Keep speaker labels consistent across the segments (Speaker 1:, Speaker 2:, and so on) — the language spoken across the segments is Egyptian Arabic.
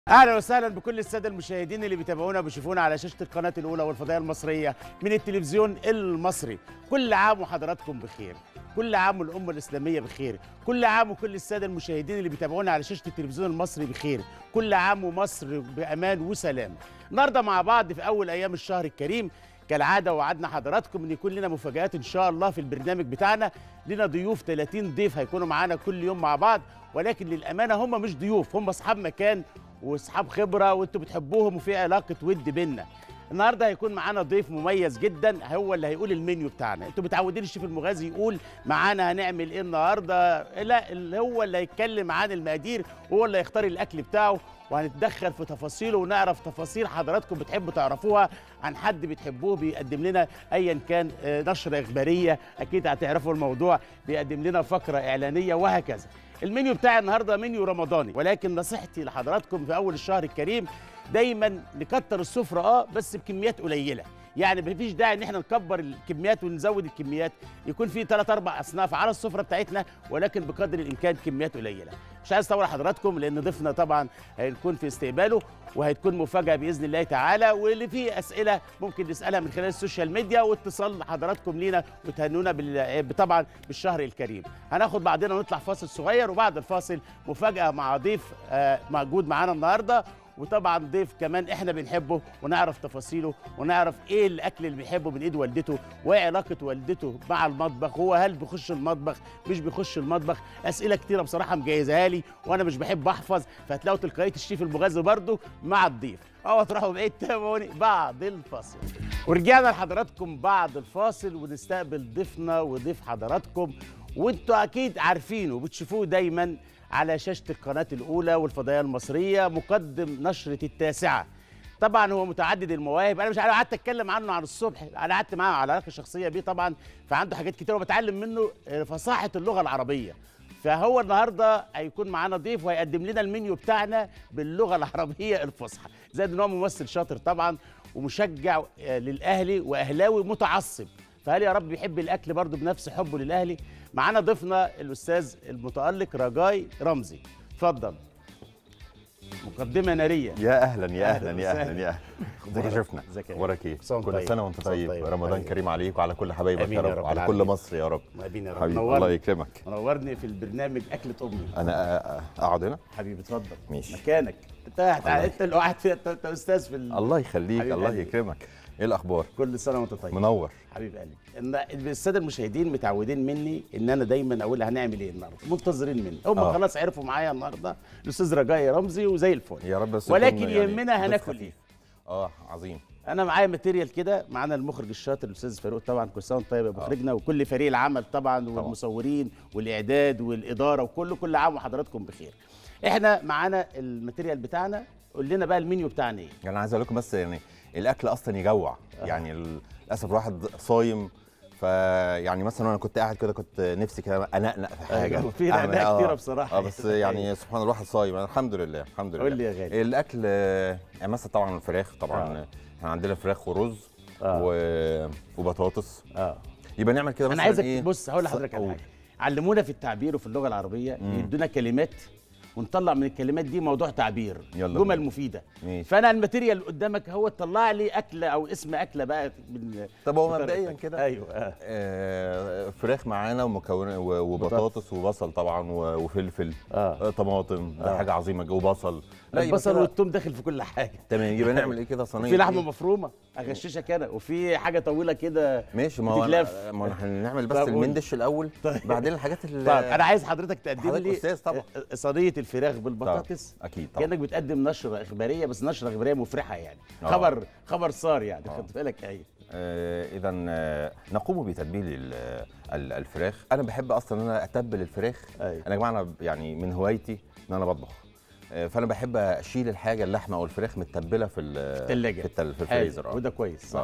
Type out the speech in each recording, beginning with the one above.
Speaker 1: اهلا وسهلا بكل الساده المشاهدين اللي بيتابعونا وبيشوفونا على شاشه القناه الاولى والفضائيه المصريه من التلفزيون المصري كل عام وحضراتكم بخير كل عام والامه الاسلاميه بخير كل عام وكل الساده المشاهدين اللي بيتابعونا على شاشه التلفزيون المصري بخير كل عام ومصر بامان وسلام النهارده مع بعض في اول ايام الشهر الكريم كالعاده وعدنا حضراتكم ان يكون لنا مفاجات ان شاء الله في البرنامج بتاعنا لنا ضيوف 30 ضيف هيكونوا معانا كل يوم مع بعض ولكن للامانه هم مش ضيوف هم اصحاب مكان واصحاب خبره وانتوا بتحبوهم وفي علاقه ود بينا النهارده هيكون معانا ضيف مميز جدا هو اللي هيقول المنيو بتاعنا انتوا متعودين الشيف المغازي يقول معانا هنعمل ايه النهارده لا اللي هو اللي هيتكلم عن المقادير وهو اللي هيختار الاكل بتاعه وهنتدخل في تفاصيله ونعرف تفاصيل حضراتكم بتحبوا تعرفوها عن حد بتحبوه بيقدم لنا ايا كان آه، نشره اخباريه اكيد هتعرفوا الموضوع بيقدم لنا فقره اعلانيه وهكذا المنيو بتاع النهارده منيو رمضاني ولكن نصيحتي لحضراتكم في اول الشهر الكريم دايما نكتر السفره اه بس بكميات قليله يعني مفيش داعي ان احنا نكبر الكميات ونزود الكميات يكون في ثلاث اربع اصناف على السفره بتاعتنا ولكن بقدر الامكان كميات قليله مش عايز اطول حضراتكم لان ضيفنا طبعا هيكون في استقباله وهتكون مفاجاه باذن الله تعالى واللي فيه اسئله ممكن نسالها من خلال السوشيال ميديا واتصال حضراتكم لينا وتهنونا بال- طبعا بالشهر الكريم هناخد بعدين ونطلع فاصل صغير وبعد الفاصل مفاجاه مع ضيف آه، موجود معانا النهارده وطبعا ضيف كمان احنا بنحبه ونعرف تفاصيله ونعرف ايه الاكل اللي بيحبه من ايد والدته وايه علاقه والدته مع المطبخ هو هل بيخش المطبخ مش بيخش المطبخ اسئله كتيره بصراحه مجهزها لي وانا مش بحب احفظ فهتلاقوا تلقائيه الشيف المغذي برضو مع الضيف اوعوا تروحوا بعيد تابعوني بعد الفاصل ورجعنا لحضراتكم بعد الفاصل ونستقبل ضيفنا وضيف حضراتكم وانتوا اكيد عارفينه وبتشوفوه دايما على شاشه القناه الاولى والفضائيه المصريه مقدم نشره التاسعه طبعا هو متعدد المواهب انا مش عارف قعدت اتكلم عنه عن الصبح انا قعدت معاه على علاقه شخصيه بيه طبعا فعنده حاجات كتير وبتعلم منه فصاحه اللغه العربيه فهو النهارده هيكون معانا ضيف وهيقدم لنا المنيو بتاعنا باللغه العربيه الفصحى زائد ان هو ممثل شاطر طبعا ومشجع آه، للاهلي واهلاوي متعصب فهل يا رب بيحب الاكل برضه بنفس حبه للاهلي معانا ضيفنا الاستاذ المتالق رجاي رمزي اتفضل مقدمه ناريه
Speaker 2: يا اهلا يا
Speaker 1: أهلاً
Speaker 2: اهلا يا
Speaker 1: وسهلاً.
Speaker 2: اهلا يا اهلا ازيك يا شفنا
Speaker 1: ازيك يا
Speaker 2: اخبارك ايه
Speaker 1: كل سنة وأنت
Speaker 2: كل
Speaker 1: طيب.
Speaker 2: سنه وانت
Speaker 1: كل سنة
Speaker 2: طيب
Speaker 1: طيب.
Speaker 2: رمضان
Speaker 1: حبيبي.
Speaker 2: كريم عليك وعلى كل حبايبك
Speaker 1: آمين
Speaker 2: يا
Speaker 1: يا
Speaker 2: رب
Speaker 1: رب
Speaker 2: وعلى كل
Speaker 1: العالمين.
Speaker 2: مصر يا رب
Speaker 1: امين يا رب
Speaker 2: حبيبي الله
Speaker 1: نورني
Speaker 2: يكرمك
Speaker 1: نورني في البرنامج اكله امي
Speaker 2: انا أ- أ- اقعد هنا
Speaker 1: حبيبي اتفضل
Speaker 2: ماشي.
Speaker 1: مكانك انت قاعد-
Speaker 2: الله
Speaker 1: انت اللي قاعد في انت أنت استاذ في ال...
Speaker 2: الله يخليك
Speaker 1: حبيب
Speaker 2: الله
Speaker 1: قلبي.
Speaker 2: يكرمك ايه الاخبار
Speaker 1: كل سنه وانت طيب
Speaker 2: منور
Speaker 1: حبيب قلبي ان الساده المشاهدين متعودين مني ان انا دايما اقول هنعمل ايه النهارده منتظرين مني هم
Speaker 2: آه.
Speaker 1: خلاص عرفوا معايا النهارده الاستاذ رجائي رمزي وزي الفل
Speaker 2: يا رب بس يكون
Speaker 1: ولكن
Speaker 2: يعني
Speaker 1: يهمنا
Speaker 2: ضيف
Speaker 1: هناكل
Speaker 2: خفيف.
Speaker 1: ايه
Speaker 2: اه عظيم
Speaker 1: انا معايا ماتيريال كده معانا المخرج الشاطر الاستاذ فاروق طبعا كل سنه وأنت طيب يا مخرجنا وكل فريق العمل طبعا والمصورين والاعداد والاداره وكله كل عام وحضراتكم بخير احنا معانا الماتيريال بتاعنا قول لنا بقى المنيو بتاعنا ايه
Speaker 2: يعني عايز اقول لكم بس يعني الاكل اصلا يجوع يعني ال- للاسف الواحد صايم فيعني مثلا انا كنت قاعد كده كنت نفسي كده انقنق في حاجه
Speaker 1: أيوة، في
Speaker 2: أعمل-
Speaker 1: نقنقة
Speaker 2: آه،
Speaker 1: كتيرة بصراحة.
Speaker 2: اه بس يعني سبحان الواحد صايم أنا الحمد لله الحمد لله
Speaker 1: قول لي يا غالي.
Speaker 2: الاكل آه، يعني مثلا طبعا الفراخ طبعا
Speaker 1: آه.
Speaker 2: احنا عندنا فراخ ورز
Speaker 1: آه.
Speaker 2: و... وبطاطس
Speaker 1: اه
Speaker 2: يبقى نعمل كده
Speaker 1: انا
Speaker 2: مثلا
Speaker 1: عايزك
Speaker 2: ايه
Speaker 1: بص هقول لحضرتك على
Speaker 2: قول.
Speaker 1: حاجه علمونا في التعبير وفي اللغه العربيه يدونا كلمات ونطلع من الكلمات دي موضوع تعبير
Speaker 2: يلا
Speaker 1: جمل
Speaker 2: بينا.
Speaker 1: مفيده
Speaker 2: ماشي.
Speaker 1: فانا الماتيريال اللي قدامك هو طلع لي اكله او اسم اكله بقى من
Speaker 2: طب هو
Speaker 1: بطريقتك.
Speaker 2: مبدئيا كده
Speaker 1: ايوه آه.
Speaker 2: آه، فراخ معانا ومكونات و- وبطاطس وبصل طبعا و- وفلفل
Speaker 1: آه.
Speaker 2: آه، طماطم ده حاجه عظيمه جو بصل لا يبقى
Speaker 1: البصل
Speaker 2: كده-
Speaker 1: والثوم داخل في كل حاجه
Speaker 2: تمام يبقى نعمل ايه كده صينيه
Speaker 1: في لحمه
Speaker 2: إيه؟
Speaker 1: مفرومه اغششك انا وفي حاجه طويله كده
Speaker 2: ماشي ما هو
Speaker 1: بتتلف.
Speaker 2: أنا- ما احنا هنعمل بس
Speaker 1: طب قول.
Speaker 2: المندش الاول
Speaker 1: طيب.
Speaker 2: بعدين الحاجات اللي
Speaker 1: طيب انا عايز حضرتك تقدم
Speaker 2: حضرتك
Speaker 1: لي
Speaker 2: أستاذ طبعا.
Speaker 1: صينيه الفراخ بالبطاطس
Speaker 2: اكيد طبعا
Speaker 1: كانك بتقدم نشره اخباريه بس نشره اخباريه مفرحه يعني
Speaker 2: آه.
Speaker 1: خبر خبر صار يعني خد بالك ايوه
Speaker 2: آه اذا آه نقوم بتتبيل ال- ال- الفراخ انا بحب اصلا ان انا اتبل الفراخ
Speaker 1: أيوة.
Speaker 2: انا يا جماعه أنا يعني من هوايتي ان انا بطبخ آه، فانا بحب اشيل الحاجه اللحمه او الفراخ متبله في ال-
Speaker 1: الثلاجه
Speaker 2: في, التل... في
Speaker 1: حلو.
Speaker 2: الفريزر اه
Speaker 1: وده كويس صح
Speaker 2: آه.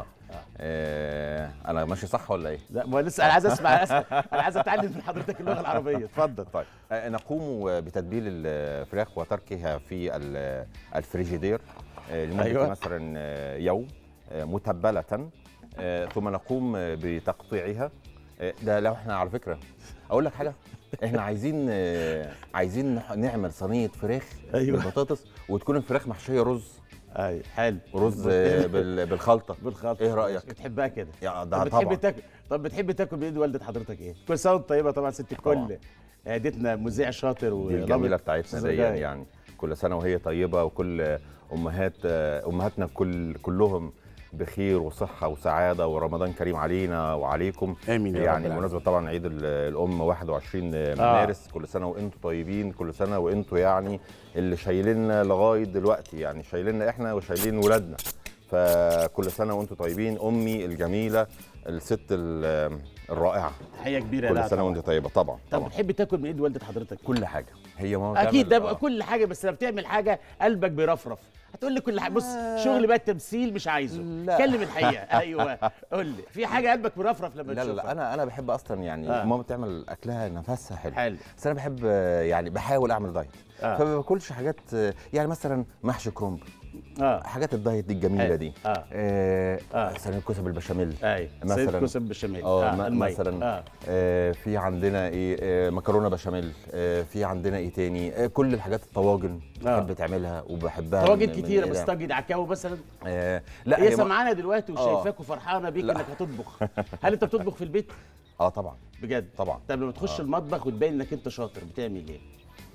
Speaker 2: آه. انا ماشي صح ولا ايه
Speaker 1: لا ما لسه انا عايز اسمع أسمع. انا عايز اتعلم من حضرتك اللغه العربيه اتفضل
Speaker 2: طيب آه، نقوم بتتبيل الفراخ وتركها في ال- الفريجيدير آه، لمده
Speaker 1: أيوة.
Speaker 2: أيوة. مثلا آه، يوم آه، متبله آه، ثم نقوم بتقطيعها آه، ده لو احنا على فكره اقول لك حاجه احنا عايزين آه، عايزين نح- نعمل صينيه فراخ
Speaker 1: أيوة.
Speaker 2: بالبطاطس وتكون الفراخ محشيه رز
Speaker 1: اي حلو
Speaker 2: رز آه، بال- بالخلطه
Speaker 1: بالخلطه
Speaker 2: ايه رايك
Speaker 1: بتحبها كده
Speaker 2: يا
Speaker 1: طب
Speaker 2: ده
Speaker 1: بتحب
Speaker 2: طبعا
Speaker 1: تاكل طب بتحب تاكل بايد والده حضرتك ايه كل سنه وانت طيبه طبعا ست
Speaker 2: طبعا.
Speaker 1: الكل عيادتنا مذيع شاطر
Speaker 2: دي
Speaker 1: ولابد.
Speaker 2: الجميله بتاعتنا
Speaker 1: أستاذ
Speaker 2: دي
Speaker 1: رجاء.
Speaker 2: يعني كل سنه وهي طيبه وكل امهات امهاتنا كل كلهم بخير وصحه وسعاده ورمضان كريم علينا وعليكم
Speaker 1: آمين يا رب
Speaker 2: يعني
Speaker 1: العالمين.
Speaker 2: بمناسبه طبعا عيد ال- الام 21 مارس كل سنه وانتم طيبين كل سنه وانتم يعني اللي شايليننا لغايه دلوقتي يعني شايليننا احنا وشايلين ولادنا فكل سنه وانتم طيبين امي الجميله الست ال- الرائعه
Speaker 1: تحيه كبيره
Speaker 2: كل
Speaker 1: لها
Speaker 2: سنه
Speaker 1: طبعاً.
Speaker 2: وانت طيبه طبعا
Speaker 1: طب
Speaker 2: طبعا
Speaker 1: بتحب تاكل من ايد والده حضرتك
Speaker 2: كل حاجه هي ماما
Speaker 1: اكيد ده
Speaker 2: بتعمل-
Speaker 1: بقى
Speaker 2: آه.
Speaker 1: كل حاجه بس لما بتعمل حاجه قلبك بيرفرف هتقول لي كل حاجه بص شغل بقى التمثيل مش عايزه
Speaker 2: لا.
Speaker 1: كلم الحقيقه ايوه قول لي في حاجه قلبك بيرفرف لما
Speaker 2: لا لا
Speaker 1: تشوفها
Speaker 2: لا انا انا بحب اصلا يعني
Speaker 1: آه.
Speaker 2: آه. ماما بتعمل اكلها نفسها حلو
Speaker 1: حلو
Speaker 2: بس انا بحب آه، يعني بحاول اعمل دايت
Speaker 1: آه.
Speaker 2: آه. فما باكلش حاجات آه، يعني مثلا محشي كرنب
Speaker 1: اه
Speaker 2: حاجات الدايت دي الجميله
Speaker 1: حلو.
Speaker 2: دي
Speaker 1: آه.
Speaker 2: آه.
Speaker 1: آه.
Speaker 2: آه. صينيه كوسه بالبشاميل
Speaker 1: اي
Speaker 2: مثلاً.
Speaker 1: سيد كوسب بالشمال
Speaker 2: اه م-
Speaker 1: المية.
Speaker 2: مثلا
Speaker 1: اه
Speaker 2: آه. آه في عندنا ايه آه مكرونه بشاميل آه في عندنا ايه تاني آه كل الحاجات الطواجن
Speaker 1: آه.
Speaker 2: بحب تعملها وبحبها
Speaker 1: طواجن
Speaker 2: من- من
Speaker 1: كتيره
Speaker 2: إيدها.
Speaker 1: بس طاجن عكاوي مثلا
Speaker 2: آه لا
Speaker 1: هي
Speaker 2: هي ما-
Speaker 1: سمعانه دلوقتي
Speaker 2: آه.
Speaker 1: وشايفاك وفرحانه بيك
Speaker 2: لا.
Speaker 1: انك هتطبخ هل انت بتطبخ في البيت
Speaker 2: اه طبعا
Speaker 1: بجد
Speaker 2: طبعا
Speaker 1: طب لما تخش المطبخ وتبين انك انت شاطر بتعمل ايه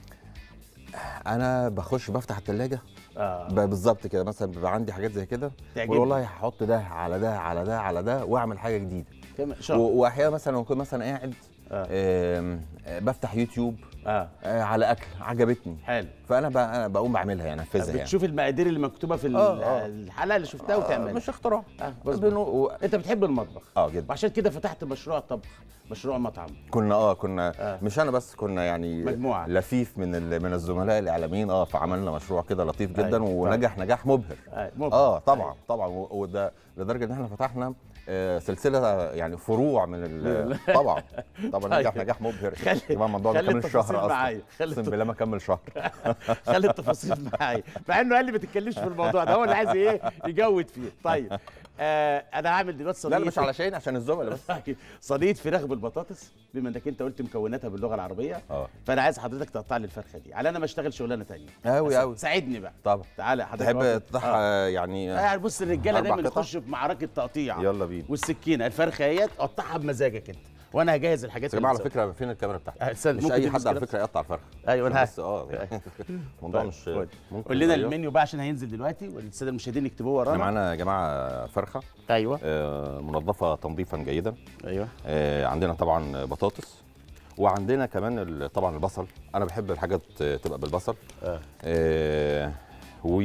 Speaker 2: انا بخش بفتح الثلاجه
Speaker 1: اه
Speaker 2: ب- بالظبط كده مثلا بيبقى عندي حاجات زي كده
Speaker 1: تعجبني.
Speaker 2: أقول والله هحط ده على ده على ده على ده واعمل حاجه جديده
Speaker 1: كم-
Speaker 2: و-
Speaker 1: شاطر
Speaker 2: واحيانا مثلا اكون مثلا قاعد
Speaker 1: آه.
Speaker 2: آم، آه، بفتح يوتيوب
Speaker 1: اه
Speaker 2: آه، على اكل عجبتني
Speaker 1: حلو
Speaker 2: فانا ب- أنا بقوم بعملها يعني انفذها يعني
Speaker 1: بتشوف المقادير اللي مكتوبه في ال-
Speaker 2: آه، آه.
Speaker 1: الحلقه اللي شفتها
Speaker 2: آه،
Speaker 1: وتعملها
Speaker 2: مش اختراع
Speaker 1: آه، بس
Speaker 2: بنو- و-
Speaker 1: انت بتحب المطبخ
Speaker 2: اه جدا
Speaker 1: وعشان كده فتحت مشروع طبخ مشروع مطعم
Speaker 2: كنا اه كنا
Speaker 1: آه.
Speaker 2: آه. مش انا بس كنا يعني
Speaker 1: مجموعة.
Speaker 2: لفيف من ال- من الزملاء الاعلاميين اه فعملنا مشروع كده لطيف جدا
Speaker 1: أيوة.
Speaker 2: ونجح نجاح مبهر
Speaker 1: آه، مبهر.
Speaker 2: اه طبعا طبعا و- وده لدرجه ان احنا فتحنا آه، سلسله يعني فروع من ال- طبعا طبعا نجح
Speaker 1: طيب.
Speaker 2: نجاح مبهر
Speaker 1: خلي-
Speaker 2: طبعا الموضوع ده
Speaker 1: خلي
Speaker 2: كمل
Speaker 1: التفاصيل
Speaker 2: شهر اصلا
Speaker 1: معايا. خلي
Speaker 2: اقسم
Speaker 1: الت-
Speaker 2: بالله ما كمل شهر
Speaker 1: خلي التفاصيل معايا مع انه قال لي ما تتكلمش في الموضوع ده هو اللي عايز ايه يجود فيه طيب آه انا هعمل دلوقتي صينيه
Speaker 2: لا لا مش علشان عشان الزملاء بس
Speaker 1: صينيه فراخ بالبطاطس بما انك انت قلت مكوناتها باللغه العربيه
Speaker 2: اه
Speaker 1: فانا عايز حضرتك تقطع لي الفرخه دي على انا ما اشتغل شغلانه ثانيه
Speaker 2: قوي قوي
Speaker 1: ساعدني بقى
Speaker 2: طبعا
Speaker 1: تعالى حضرتك
Speaker 2: تحب
Speaker 1: واقف.
Speaker 2: تفتح
Speaker 1: آه.
Speaker 2: آه. يعني
Speaker 1: آه بص الرجاله
Speaker 2: أربع
Speaker 1: دايما
Speaker 2: قطع؟
Speaker 1: يخشوا في معركه تقطيع
Speaker 2: يلا بينا
Speaker 1: والسكينه الفرخه اهيت قطعها بمزاجك انت وانا هجهز الحاجات
Speaker 2: بس يا جماعه على
Speaker 1: اللي
Speaker 2: فكره فين الكاميرا بتاعتي
Speaker 1: آه، استنى،
Speaker 2: مش
Speaker 1: ممكن
Speaker 2: اي
Speaker 1: تلبس
Speaker 2: حد على
Speaker 1: كده؟
Speaker 2: فكره يقطع الفرخه
Speaker 1: ايوه انا
Speaker 2: بس اه يعني الموضوع
Speaker 1: طيب،
Speaker 2: مش
Speaker 1: خد.
Speaker 2: ممكن
Speaker 1: قول لنا
Speaker 2: أيوه.
Speaker 1: المنيو بقى عشان هينزل دلوقتي والساده المشاهدين يكتبوه
Speaker 2: احنا
Speaker 1: ورانا
Speaker 2: معانا يا جماعه فرخه
Speaker 1: ايوه
Speaker 2: آه، منظفه تنظيفا جيدا
Speaker 1: ايوه
Speaker 2: آه، عندنا طبعا بطاطس وعندنا كمان ال- طبعا البصل انا بحب الحاجات تبقى بالبصل
Speaker 1: اه
Speaker 2: آه، و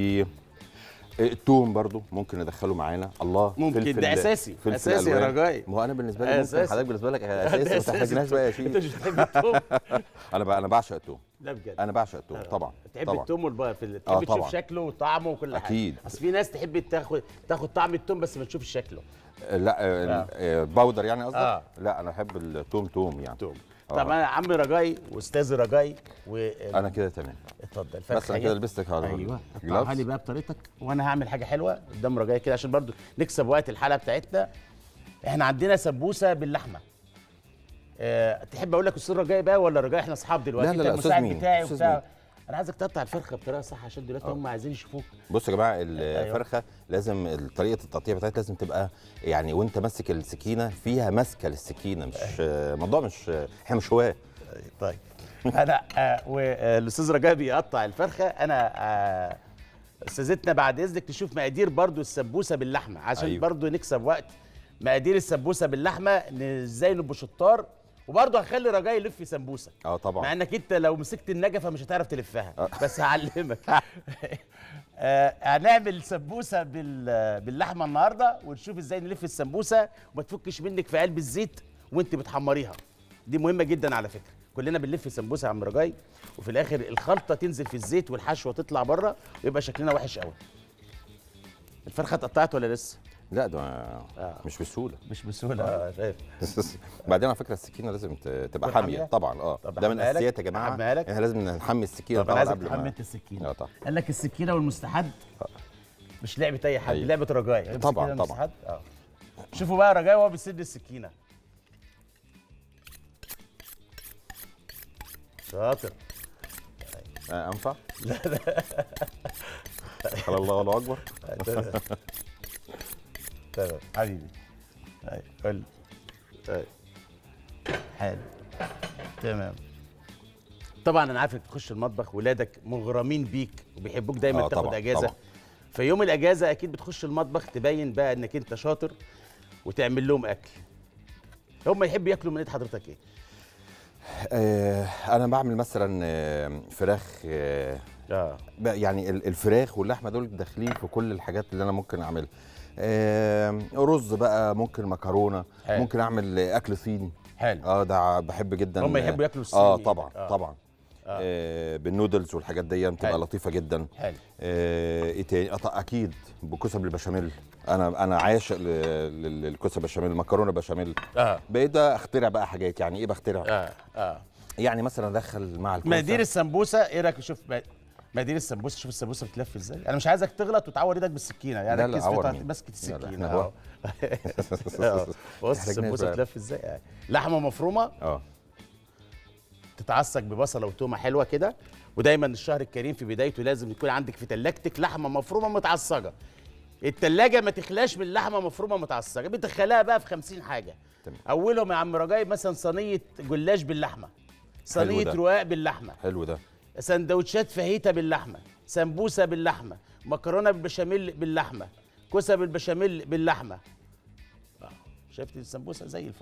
Speaker 2: التوم برضو ممكن ندخله معانا الله
Speaker 1: ممكن،
Speaker 2: فلفل-
Speaker 1: ده أساسي،
Speaker 2: فلفل
Speaker 1: أساسي يا
Speaker 2: ألوان.
Speaker 1: رجائي.
Speaker 2: ما هو انا بالنسبه لي ممكن
Speaker 1: أساسي.
Speaker 2: حضرتك بالنسبه لك
Speaker 1: ده
Speaker 2: اساسي ما
Speaker 1: أساسي.
Speaker 2: تحتاجناش بقى
Speaker 1: انت
Speaker 2: شيء
Speaker 1: مش بتحب التوم
Speaker 2: انا بقى انا بعشق التوم
Speaker 1: لا بجد
Speaker 2: انا بعشق التوم طبعا
Speaker 1: تحب
Speaker 2: طبعا
Speaker 1: التوم والبقر في ال-
Speaker 2: آه،
Speaker 1: تحب تشوف
Speaker 2: طبعا.
Speaker 1: شكله وطعمه وكل حاجه
Speaker 2: أكيد.
Speaker 1: اصل في ناس تحب تاخد تاخد طعم التوم بس ما تشوفش شكله
Speaker 2: آه، لا آه، آه، باودر يعني قصدك
Speaker 1: آه.
Speaker 2: لا انا احب التوم توم يعني
Speaker 1: توم
Speaker 2: آه.
Speaker 1: طب انا عمي رجاي واستاذ رجاي و
Speaker 2: انا كده تمام
Speaker 1: اتفضل
Speaker 2: بس انا
Speaker 1: فرخة
Speaker 2: كده
Speaker 1: هي.
Speaker 2: لبستك على
Speaker 1: ايوه
Speaker 2: الجلافز.
Speaker 1: قطعها لي بقى بطريقتك وانا هعمل حاجه حلوه قدام رجاي كده عشان برضو نكسب وقت الحلقه بتاعتنا احنا عندنا سمبوسه باللحمه أه تحب اقول لك استاذ رجاي بقى ولا رجاي احنا اصحاب دلوقتي
Speaker 2: لا، لا،
Speaker 1: أنت
Speaker 2: لا، أستاذ
Speaker 1: المساعد
Speaker 2: مين؟
Speaker 1: بتاعي
Speaker 2: أستاذ
Speaker 1: وبتاع
Speaker 2: مين؟
Speaker 1: انا عايزك تقطع الفرخه بطريقه صح عشان دلوقتي هم عايزين يشوفوك
Speaker 2: بصوا يا جماعه الفرخه لازم طريقه التقطيع بتاعتها لازم تبقى يعني وانت ماسك السكينه فيها ماسكه للسكينه مش الموضوع مش احنا مش هواه
Speaker 1: طيب انا آه والاستاذ رجاء بيقطع الفرخه انا آه استاذتنا بعد اذنك تشوف مقادير برضو السبوسه باللحمه عشان أيوه.
Speaker 2: أيوه.
Speaker 1: برضو نكسب وقت مقادير السبوسه باللحمه ن- ازاي نبقى شطار وبرضه هخلي رجاء يلف في سمبوسه
Speaker 2: اه
Speaker 1: مع
Speaker 2: طبعا
Speaker 1: انك انت لو مسكت النجفه مش هتعرف تلفها بس هعلمك آه، هنعمل سمبوسه بال- باللحمه النهارده ونشوف ازاي نلف السمبوسه وما تفكش منك في قلب الزيت وانت بتحمريها دي مهمه جدا على فكره كلنا بنلف سمبوسه يا عم رجاي وفي الاخر الخلطه تنزل في الزيت والحشوه تطلع بره ويبقى شكلنا وحش قوي الفرخه اتقطعت ولا لسه
Speaker 2: لا ده مش بسهوله
Speaker 1: مش بسهوله اه شايف
Speaker 2: بعدين على فكره السكينه لازم ت- تبقى
Speaker 1: تكون
Speaker 2: حاميه
Speaker 1: حامية؟
Speaker 2: طبعا اه
Speaker 1: طب
Speaker 2: ده من
Speaker 1: أحميها لك؟
Speaker 2: الاساسيات يا جماعه
Speaker 1: أحميها لك؟
Speaker 2: احنا لازم نحمي السكينه
Speaker 1: طب انا
Speaker 2: طبعا
Speaker 1: عايزك
Speaker 2: قبل
Speaker 1: تحمل
Speaker 2: ما
Speaker 1: انت السكينه
Speaker 2: اه طبعا
Speaker 1: قال لك السكينه والمستحد مش لعبه اي حد
Speaker 2: أيوة.
Speaker 1: لعبه رجاء
Speaker 2: طبعاً،
Speaker 1: السكينة
Speaker 2: طبعاً.
Speaker 1: والمستحد؟ اه شوفوا بقى رجاء وهو بيسد السكينه شاطر
Speaker 2: آه، انفع قال الله الله اكبر
Speaker 1: تمام تمام حبيبي أي، قول لي. أي. حلو تمام طبعا انا عارف انك تخش المطبخ ولادك مغرمين بيك وبيحبوك دايما
Speaker 2: آه،
Speaker 1: تاخد
Speaker 2: طبعاً،
Speaker 1: اجازه
Speaker 2: طبعاً.
Speaker 1: في يوم الاجازه اكيد بتخش المطبخ تبين بقى انك انت شاطر وتعمل لهم اكل هم يحبوا ياكلوا من ايد حضرتك ايه
Speaker 2: آه انا بعمل مثلا آه، فراخ آه
Speaker 1: اه
Speaker 2: بقى يعني ال- الفراخ واللحمه دول داخلين في كل الحاجات اللي انا ممكن اعملها آه رز بقى ممكن مكرونه
Speaker 1: حلو.
Speaker 2: ممكن اعمل اكل صيني
Speaker 1: حلو
Speaker 2: اه ده بحب جدا
Speaker 1: هم يحبوا ياكلوا الصيني
Speaker 2: اه طبعا
Speaker 1: آه.
Speaker 2: آه. طبعا
Speaker 1: آه.
Speaker 2: آه بالنودلز والحاجات دي بتبقى
Speaker 1: حلو.
Speaker 2: لطيفه جدا
Speaker 1: حلو
Speaker 2: آه ايه تاني أط- اكيد بكوسه بالبشاميل انا انا عاشق ل- لل- للكوسه بشاميل مكرونه بشاميل
Speaker 1: اه
Speaker 2: بقيت اخترع بقى حاجات يعني ايه بخترع
Speaker 1: اه اه
Speaker 2: يعني مثلا ادخل مع الكوسه
Speaker 1: مقادير السمبوسه ايه رايك شوف م- مقادير السمبوسه شوف السمبوسه بتلف ازاي انا مش عايزك تغلط وتعور ايدك بالسكينه يعني
Speaker 2: لا، لا،
Speaker 1: ركز في
Speaker 2: عور
Speaker 1: طريقة
Speaker 2: مين؟
Speaker 1: مسكه
Speaker 2: لا، لا،
Speaker 1: السكينه
Speaker 2: إحنا
Speaker 1: اهو آه. بص
Speaker 2: تحرجناش
Speaker 1: السمبوسه
Speaker 2: بقى.
Speaker 1: بتلف ازاي آه. لحمه مفرومه
Speaker 2: اه
Speaker 1: تتعصج ببصله وتومه حلوه كده ودايما الشهر الكريم في بدايته لازم يكون عندك في تلاجتك لحمه مفرومه متعصجه التلاجة ما تخلاش من لحمه مفرومه متعصجه بتدخلها بقى في 50 حاجه
Speaker 2: تمام.
Speaker 1: اولهم يا عم رجاي مثلا صينيه جلاش باللحمه صينيه
Speaker 2: ده.
Speaker 1: رقاق باللحمه
Speaker 2: حلو ده
Speaker 1: سندوتشات فاهيتا باللحمه سمبوسه باللحمه مكرونه بالبشاميل باللحمه كوسه بالبشاميل باللحمه آه، شفت السمبوسه زي الفل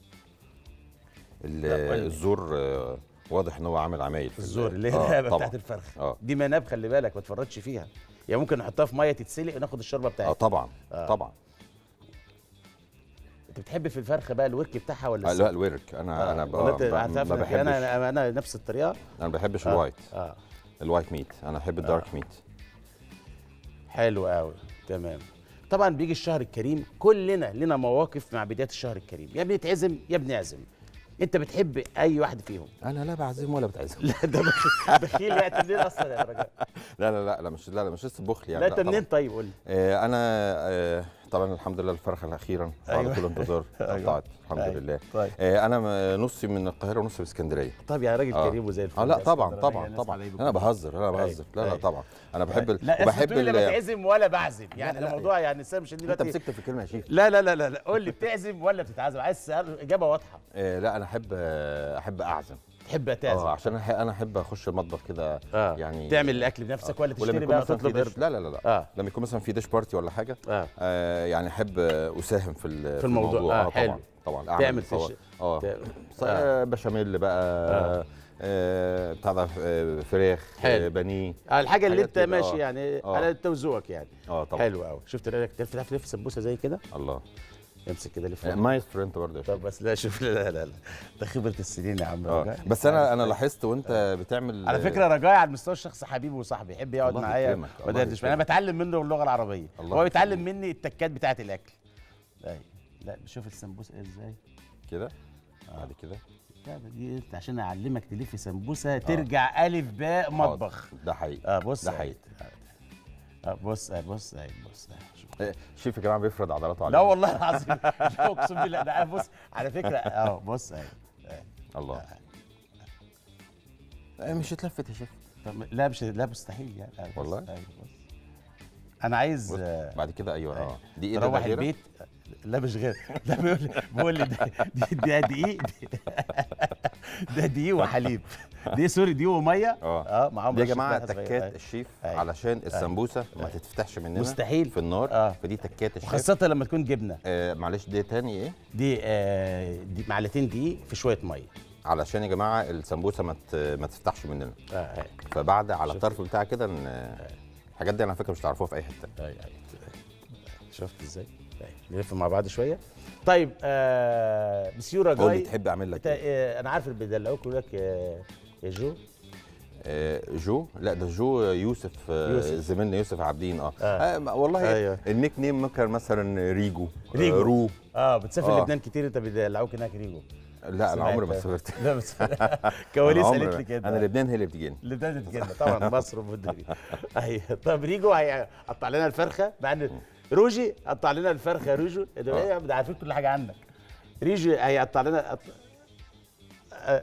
Speaker 2: ال-
Speaker 1: لا، قول لي.
Speaker 2: الزور آه، واضح ان هو عامل عمايل في
Speaker 1: الزور اللي هي
Speaker 2: آه،
Speaker 1: الرقبه
Speaker 2: طبعاً.
Speaker 1: بتاعت الفرخ
Speaker 2: اه
Speaker 1: دي مناب خلي بالك ما تفرطش فيها يعني ممكن نحطها في ميه تتسلق وناخد الشوربه
Speaker 2: اه
Speaker 1: بتاعتها
Speaker 2: طبعا
Speaker 1: آه.
Speaker 2: طبعا
Speaker 1: انت بتحب في الفرخه بقى الورك بتاعها ولا
Speaker 2: آه،
Speaker 1: السمك؟
Speaker 2: لا الورك انا انا ب-
Speaker 1: ولا انت
Speaker 2: ب-
Speaker 1: هتعرف
Speaker 2: ما
Speaker 1: إنك
Speaker 2: بحبش
Speaker 1: انا انا انا نفس الطريقه
Speaker 2: انا ما بحبش
Speaker 1: آه.
Speaker 2: الوايت
Speaker 1: اه
Speaker 2: الوايت ميت انا بحب الدارك ميت
Speaker 1: حلو قوي تمام طبعا بيجي الشهر الكريم كلنا لنا مواقف مع بدايه الشهر الكريم يا بنتعزم يا بنعزم انت بتحب اي واحد فيهم
Speaker 2: انا لا بعزم ولا بتعزم
Speaker 1: لا ده بخ- بخيل لا انت منين اصلا يا رجاء
Speaker 2: لا لا لا لا مش لا لا مش لسه بخل يعني
Speaker 1: لا انت
Speaker 2: طبعاً.
Speaker 1: منين طيب قول لي
Speaker 2: آه، انا آه، طبعا الحمد لله الفرخه الاخيرا بعد
Speaker 1: أيوة.
Speaker 2: كل انتظار
Speaker 1: أيوة.
Speaker 2: قطعت الحمد
Speaker 1: أيوة.
Speaker 2: لله
Speaker 1: طيب
Speaker 2: آه، انا م- نصي من القاهره ونصي من اسكندريه
Speaker 1: طب يا راجل
Speaker 2: آه.
Speaker 1: كريم وزي الفل
Speaker 2: اه لا
Speaker 1: يا
Speaker 2: طبعا
Speaker 1: اسكندرانية،
Speaker 2: طبعا
Speaker 1: ناس
Speaker 2: طبعا
Speaker 1: عليكم.
Speaker 2: انا بهزر انا بهزر لا لا
Speaker 1: أيوة.
Speaker 2: طبعا انا بحب ال-
Speaker 1: لا
Speaker 2: وبحب
Speaker 1: بحب لا
Speaker 2: ال-
Speaker 1: بتعزم ولا بعزم يعني
Speaker 2: لا، لا.
Speaker 1: الموضوع يعني الانسان مش
Speaker 2: انت
Speaker 1: دلوقتي
Speaker 2: مسكت في الكلمه يا شيخ
Speaker 1: لا لا لا لا لا قول لي بتعزم ولا بتتعزم عايز سؤال اجابه واضحه
Speaker 2: آه، لا انا احب آه، احب اعزم
Speaker 1: تحب تعزم
Speaker 2: اه عشان أنا أح- انا احب اخش المطبخ كده
Speaker 1: اه
Speaker 2: يعني
Speaker 1: تعمل الاكل بنفسك ولا
Speaker 2: ولما
Speaker 1: تشتري
Speaker 2: يكون
Speaker 1: بقى
Speaker 2: مثلا في
Speaker 1: تطلب
Speaker 2: ديش
Speaker 1: قرد
Speaker 2: لا لا لا لا
Speaker 1: اه
Speaker 2: لما يكون مثلا في ديش بارتي ولا حاجه
Speaker 1: اه
Speaker 2: آه يعني احب آه، اساهم في ال- في
Speaker 1: الموضوع. آه،
Speaker 2: آه
Speaker 1: حلو.
Speaker 2: طبعا طبعا أعمل
Speaker 1: تعمل
Speaker 2: صور.
Speaker 1: تش-
Speaker 2: اه
Speaker 1: ت-
Speaker 2: ص-
Speaker 1: آه.
Speaker 2: آه. بشاميل بقى
Speaker 1: آه.
Speaker 2: آه. آه بتاع ده آه، فراخ
Speaker 1: حلو.
Speaker 2: آه بانيه
Speaker 1: آه، الحاجه اللي
Speaker 2: حاجات
Speaker 1: انت
Speaker 2: كده،
Speaker 1: ماشي
Speaker 2: آه.
Speaker 1: يعني
Speaker 2: آه.
Speaker 1: على انت وذوقك يعني
Speaker 2: اه طبعا
Speaker 1: حلو قوي شفت رأيك تلف تعرف تلف سمبوسه زي كده
Speaker 2: الله
Speaker 1: امسك كده لف
Speaker 2: آه، مايسترو انت برضه يا شيخ.
Speaker 1: طب بس لا شوف لا لا لا, لا. ده خبره السنين يا عم
Speaker 2: اه
Speaker 1: رجاء.
Speaker 2: بس انا انا لاحظت وانت بتعمل
Speaker 1: على فكره رجاء على المستوى الشخصي حبيبي وصاحبي يحب يقعد
Speaker 2: الله
Speaker 1: معايا
Speaker 2: يكرمك، الله
Speaker 1: ودردش معايا. انا
Speaker 2: يكرمك.
Speaker 1: بتعلم منه اللغه العربيه
Speaker 2: الله
Speaker 1: هو بيتعلم
Speaker 2: يخليك.
Speaker 1: مني التكات بتاعه الاكل أي. لا شوف السمبوسه ازاي
Speaker 2: كده بعد كده
Speaker 1: لا دي انت عشان اعلمك تلف سمبوسه ترجع الف باء مطبخ
Speaker 2: حاضر. ده حقيقي
Speaker 1: اه بص
Speaker 2: ده
Speaker 1: أهي.
Speaker 2: حقيقي
Speaker 1: آه بص آه بص آه بص آه شوف.
Speaker 2: آه، الشيف يا جماعه بيفرض عضلاته
Speaker 1: لا
Speaker 2: علينا
Speaker 1: والله العظيم لا اقسم بالله ده بص على فكره اه بص اهي
Speaker 2: الله آه، مش اتلفت يا شيف
Speaker 1: طب لا مش لا مستحيل يعني آه، بص،
Speaker 2: والله؟
Speaker 1: أيوة، بص. انا عايز
Speaker 2: بص،
Speaker 1: آه،
Speaker 2: بعد كده ايوه اه دي ايه ده
Speaker 1: تروح
Speaker 2: ده غيرة؟
Speaker 1: البيت لا مش غير لا بيقول لي بيقول لي ده دي- ده دقيق ده دقيق وحليب دي سوري دقيق وميه
Speaker 2: اه.
Speaker 1: اه معاهم
Speaker 2: دي يا
Speaker 1: رشة
Speaker 2: جماعه
Speaker 1: ملح صغيرة.
Speaker 2: تكات
Speaker 1: أيوة.
Speaker 2: الشيف
Speaker 1: أيوة.
Speaker 2: علشان السمبوسه ما تتفتحش مننا
Speaker 1: مستحيل.
Speaker 2: في النار
Speaker 1: آه.
Speaker 2: فدي تكات الشيف
Speaker 1: وخاصة لما تكون جبنة
Speaker 2: آه معلش دي تاني ايه
Speaker 1: دي آه دي معلقتين دقيق في شوية مية
Speaker 2: علشان يا جماعه السمبوسه ما ت- ما تفتحش مننا
Speaker 1: اه آه.
Speaker 2: فبعد على الطرف بتاعها كده ن- الحاجات دي انا على فكره مش تعرفوها في اي حته
Speaker 1: اي اي شفت ازاي؟ أي. نلف مع بعض شوية طيب آه مسيو
Speaker 2: قول لي
Speaker 1: رجاي
Speaker 2: تحب اعمل لك
Speaker 1: انت
Speaker 2: ايه
Speaker 1: آه انا عارف اللي بيدلعوك يقول لك آه يا جو
Speaker 2: آه جو لا ده جو يوسف, آه
Speaker 1: يوسف.
Speaker 2: زميلنا يوسف عابدين اه,
Speaker 1: آه.
Speaker 2: آه. والله
Speaker 1: أيوة.
Speaker 2: أيوة. النيك نيم ممكن مثلا ريجو
Speaker 1: ريجو.
Speaker 2: آه رو
Speaker 1: اه بتسافر
Speaker 2: آه.
Speaker 1: لبنان كتير انت بيدلعوك هناك ريجو
Speaker 2: لا انا عمري ما
Speaker 1: سمعت.
Speaker 2: سافرت
Speaker 1: لا بس كواليس
Speaker 2: أنا
Speaker 1: قالت
Speaker 2: عمري
Speaker 1: لي
Speaker 2: ما-
Speaker 1: كده
Speaker 2: انا لبنان هي اللي بتجيني
Speaker 1: لبنان بتجينا طبعا مصر والدنيا ايوه طب ريجو هيقطع لنا الفرخه مع ان روجي قطع لنا الفرخه يا روجو ده ايه يا عم، ده عارفين كل حاجه عنك ريجي هيقطع لنا قط... آه،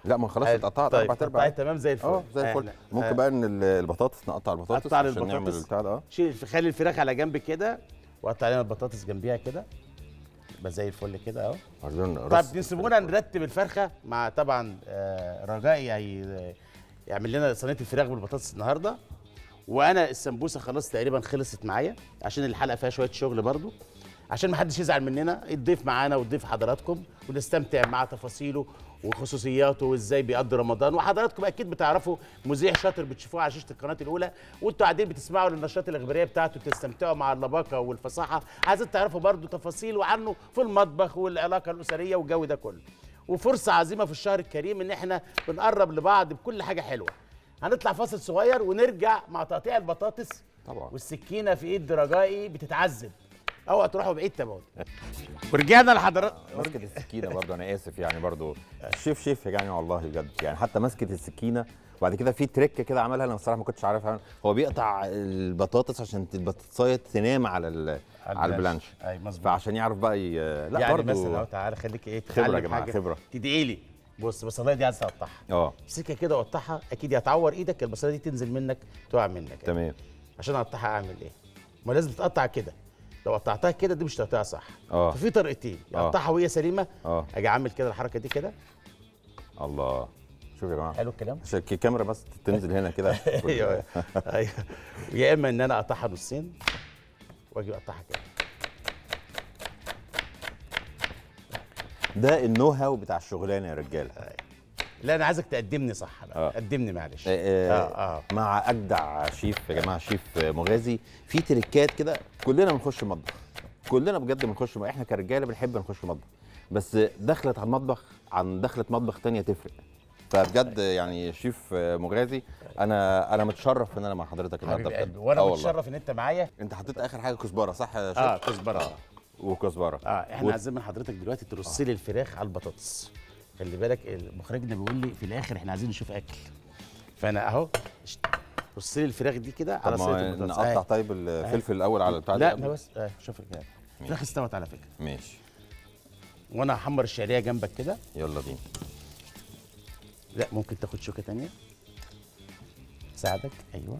Speaker 2: لا ما خلاص
Speaker 1: حلو.
Speaker 2: اتقطعت
Speaker 1: طيب
Speaker 2: اربع ارباع
Speaker 1: قطعت تمام زي الفل
Speaker 2: اه زي الفل
Speaker 1: إحنا-
Speaker 2: ممكن
Speaker 1: آه،
Speaker 2: بقى ان ال- البطاطس نقطع البطاطس
Speaker 1: قطع
Speaker 2: عشان نعمل
Speaker 1: البطاطس.
Speaker 2: البتاع ده اه
Speaker 1: شيل خلي الفراخ على جنب كده وقطع علينا البطاطس جنبيها كده يبقى زي الفل كده اهو
Speaker 2: عايزين
Speaker 1: طب
Speaker 2: رص
Speaker 1: نسيبونا نرتب الفرخه مع طبعا آه، رجائي هي يعمل لنا صينيه الفراخ بالبطاطس النهارده وانا السمبوسه خلاص تقريبا خلصت معايا عشان الحلقه فيها شويه شغل برضو عشان ما حدش يزعل مننا الضيف معانا والضيف حضراتكم ونستمتع مع تفاصيله وخصوصياته وازاي بيقضي رمضان وحضراتكم اكيد بتعرفوا مذيع شاطر بتشوفوه على شاشه القناه الاولى وانتوا قاعدين بتسمعوا للنشاط الاخباريه بتاعته تستمتعوا مع اللباقه والفصاحه عايزين تعرفوا برضو تفاصيل عنه في المطبخ والعلاقه الاسريه والجو ده كله وفرصه عظيمه في الشهر الكريم ان احنا بنقرب لبعض بكل حاجه حلوه هنطلع فاصل صغير ونرجع مع تقطيع البطاطس
Speaker 2: طبعا
Speaker 1: والسكينه في ايد رجائي بتتعذب اوعى تروحوا بعيد تابعوني ورجعنا لحضرات
Speaker 2: مسكه السكينه برضو انا اسف يعني برضو الشيف شيف يعني والله بجد يعني حتى مسكه السكينه وبعد كده في تريك كده عملها انا الصراحه ما كنتش عارفها هو بيقطع البطاطس عشان البطاطسايه تنام على ال- على البلانش
Speaker 1: اي مظبوط
Speaker 2: فعشان يعرف بقى ي... لا
Speaker 1: يعني
Speaker 2: برضو
Speaker 1: مثلا اهو تعالى خليك ايه
Speaker 2: خبرة يا
Speaker 1: تتعلم
Speaker 2: جماعة،
Speaker 1: حاجة،
Speaker 2: خبرة.
Speaker 1: تدعي لي بص البصلايه دي عايز تقطعها
Speaker 2: اه
Speaker 1: امسكها كده وقطعها اكيد يا تعور ايدك البصلايه دي تنزل منك تقع منك
Speaker 2: تمام
Speaker 1: عشان اقطعها اعمل ايه؟ ما لازم تتقطع كده لو قطعتها كده دي مش تقطيع صح
Speaker 2: اه
Speaker 1: ففي طريقتين يا
Speaker 2: آه.
Speaker 1: اقطعها وهي سليمه
Speaker 2: اه
Speaker 1: اجي اعمل كده الحركه دي كده
Speaker 2: الله شوف يا جماعه
Speaker 1: حلو الكلام
Speaker 2: عشان الكاميرا بس تنزل هنا كده
Speaker 1: ايوه ايوه يا اما ان انا اقطعها نصين واجي اقطعها كده
Speaker 2: ده النو هاو بتاع الشغلانه يا رجاله
Speaker 1: لا انا عايزك تقدمني صح بقى
Speaker 2: آه.
Speaker 1: قدمني معلش
Speaker 2: آه،
Speaker 1: اه اه
Speaker 2: مع اجدع شيف يا جماعه شيف مغازي في تريكات كده كلنا بنخش المطبخ كلنا بجد بنخش المطبخ. احنا كرجاله بنحب نخش المطبخ بس دخلت على المطبخ عن دخلت مطبخ تانية تفرق فبجد يعني شيف مغازي انا انا متشرف ان انا مع حضرتك النهارده
Speaker 1: حبيبي
Speaker 2: بجد
Speaker 1: قلبي وانا
Speaker 2: آه والله.
Speaker 1: متشرف ان انت معايا
Speaker 2: انت حطيت اخر حاجه كزبره صح يا شيف
Speaker 1: اه كزبره
Speaker 2: وكزبره
Speaker 1: اه احنا
Speaker 2: و-
Speaker 1: عايزين من حضرتك دلوقتي ترص لي الفراخ على البطاطس خلي بالك مخرجنا بيقول لي في الاخر احنا عايزين نشوف اكل فانا اهو اشت- رص لي الفراخ دي كده على
Speaker 2: طب
Speaker 1: صينيه
Speaker 2: ما
Speaker 1: البطاطس
Speaker 2: نقطع
Speaker 1: آه.
Speaker 2: طيب الفلفل الاول على البتاع
Speaker 1: لا
Speaker 2: ده
Speaker 1: ما بس آه شوف كده الفراخ استوت على فكره
Speaker 2: ماشي
Speaker 1: وانا هحمر الشعريه جنبك كده
Speaker 2: يلا بينا
Speaker 1: لا ممكن تاخد شوكه تانية تساعدك ايوه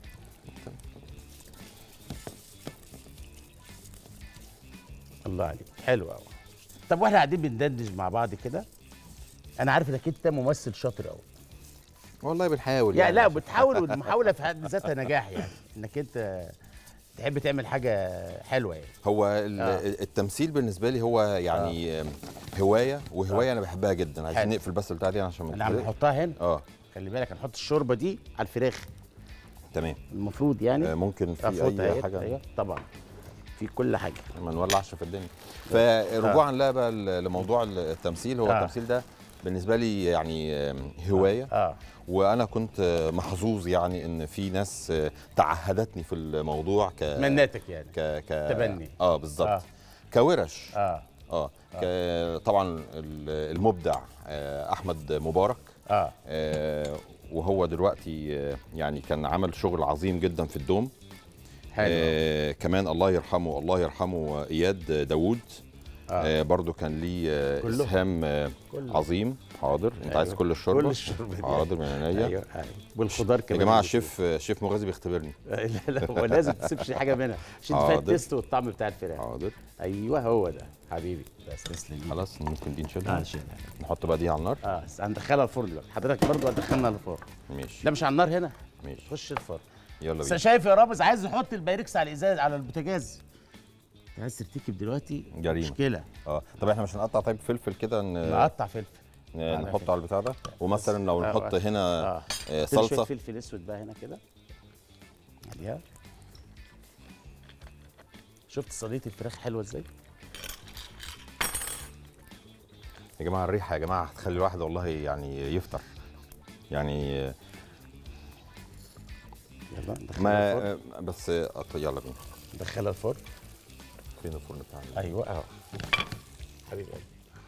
Speaker 1: الله عليك حلو قوي طب واحنا قاعدين بندردش مع بعض كده انا عارف انك انت ممثل شاطر قوي
Speaker 2: والله بنحاول
Speaker 1: يعني لا بتحاول والمحاوله في حد ذاتها نجاح يعني انك انت تحب تعمل حاجه حلوه يعني
Speaker 2: هو ال-
Speaker 1: آه.
Speaker 2: التمثيل بالنسبه لي هو يعني هوايه وهوايه انا بحبها جدا عايزين
Speaker 1: حلو.
Speaker 2: نقفل بس البتاع دي عشان ما
Speaker 1: انا عم
Speaker 2: تتحرق.
Speaker 1: نحطها هنا
Speaker 2: اه
Speaker 1: خلي بالك هنحط الشوربه دي على الفراخ
Speaker 2: تمام
Speaker 1: المفروض يعني
Speaker 2: آه، ممكن في
Speaker 1: أفوت
Speaker 2: اي
Speaker 1: أهي،
Speaker 2: حاجه
Speaker 1: أيوة، طبعا في كل حاجه
Speaker 2: ما نولعش في الدنيا فرجوعا لا بقى ل- لموضوع التمثيل هو
Speaker 1: آه.
Speaker 2: التمثيل ده بالنسبه لي يعني آم، هوايه
Speaker 1: اه
Speaker 2: وانا كنت آه، محظوظ يعني ان في ناس آه، تعهدتني في الموضوع ك
Speaker 1: مناتك يعني
Speaker 2: ك ك
Speaker 1: تبني.
Speaker 2: اه بالظبط
Speaker 1: آه.
Speaker 2: كورش
Speaker 1: اه
Speaker 2: اه ك- طبعا ال- المبدع آه، احمد مبارك
Speaker 1: اه
Speaker 2: آه، وهو دلوقتي آه، يعني كان عمل شغل عظيم جدا في الدوم
Speaker 1: حلو
Speaker 2: آه كمان الله يرحمه الله يرحمه آه، اياد داوود
Speaker 1: آه.
Speaker 2: آه برضو كان ليه آه
Speaker 1: كله.
Speaker 2: اسهام آه
Speaker 1: كله.
Speaker 2: عظيم حاضر انت
Speaker 1: أيوة.
Speaker 2: عايز كل الشوربه
Speaker 1: كل الشوربه دي.
Speaker 2: حاضر من عينيا
Speaker 1: ايوه ايوه والخضار
Speaker 2: يا
Speaker 1: كمان
Speaker 2: جماعه
Speaker 1: اللي
Speaker 2: الشيف آه، شيف مغازي بيختبرني
Speaker 1: فيه. لا لا هو لازم تسيبش حاجه منها عشان تفهم
Speaker 2: حاضر.
Speaker 1: التيست والطعم بتاع الفراخ
Speaker 2: حاضر
Speaker 1: ايوه هو ده حبيبي بس تسلم لي.
Speaker 2: خلاص ممكن دي
Speaker 1: اه
Speaker 2: نشيلها
Speaker 1: شيلها
Speaker 2: نحط بقى دي على النار
Speaker 1: اه بس هندخلها الفرن دلوقتي حضرتك برضو هتدخلنا الفرن
Speaker 2: ماشي
Speaker 1: لا مش على النار هنا
Speaker 2: ماشي
Speaker 1: خش الفرن
Speaker 2: يلا
Speaker 1: بس
Speaker 2: بينا
Speaker 1: شايف يا رامز عايز يحط البايركس على الازاز على البوتاجاز أنت عايز ترتكب دلوقتي
Speaker 2: جريمة.
Speaker 1: مشكله
Speaker 2: اه طب احنا مش هنقطع طيب فلفل كده ن-
Speaker 1: نقطع فلفل
Speaker 2: ن-
Speaker 1: على
Speaker 2: نحطه
Speaker 1: فكرة.
Speaker 2: على البتاع ده ومثلا لو
Speaker 1: آه،
Speaker 2: نحط
Speaker 1: آه.
Speaker 2: هنا
Speaker 1: اه
Speaker 2: آه،
Speaker 1: فلفل
Speaker 2: صلصه
Speaker 1: فلفل اسود بقى هنا كده عليها شفت صينيه الفراخ حلوه ازاي
Speaker 2: يا جماعه الريحه يا جماعه هتخلي الواحد والله يعني يفطر يعني آه،
Speaker 1: يلا ندخلها
Speaker 2: ما
Speaker 1: الفرن
Speaker 2: آه، بس آه، يلا بينا
Speaker 1: ندخلها الفرن
Speaker 2: فين الفرن بتاعنا
Speaker 1: ايوه اهو حبيبي قلبي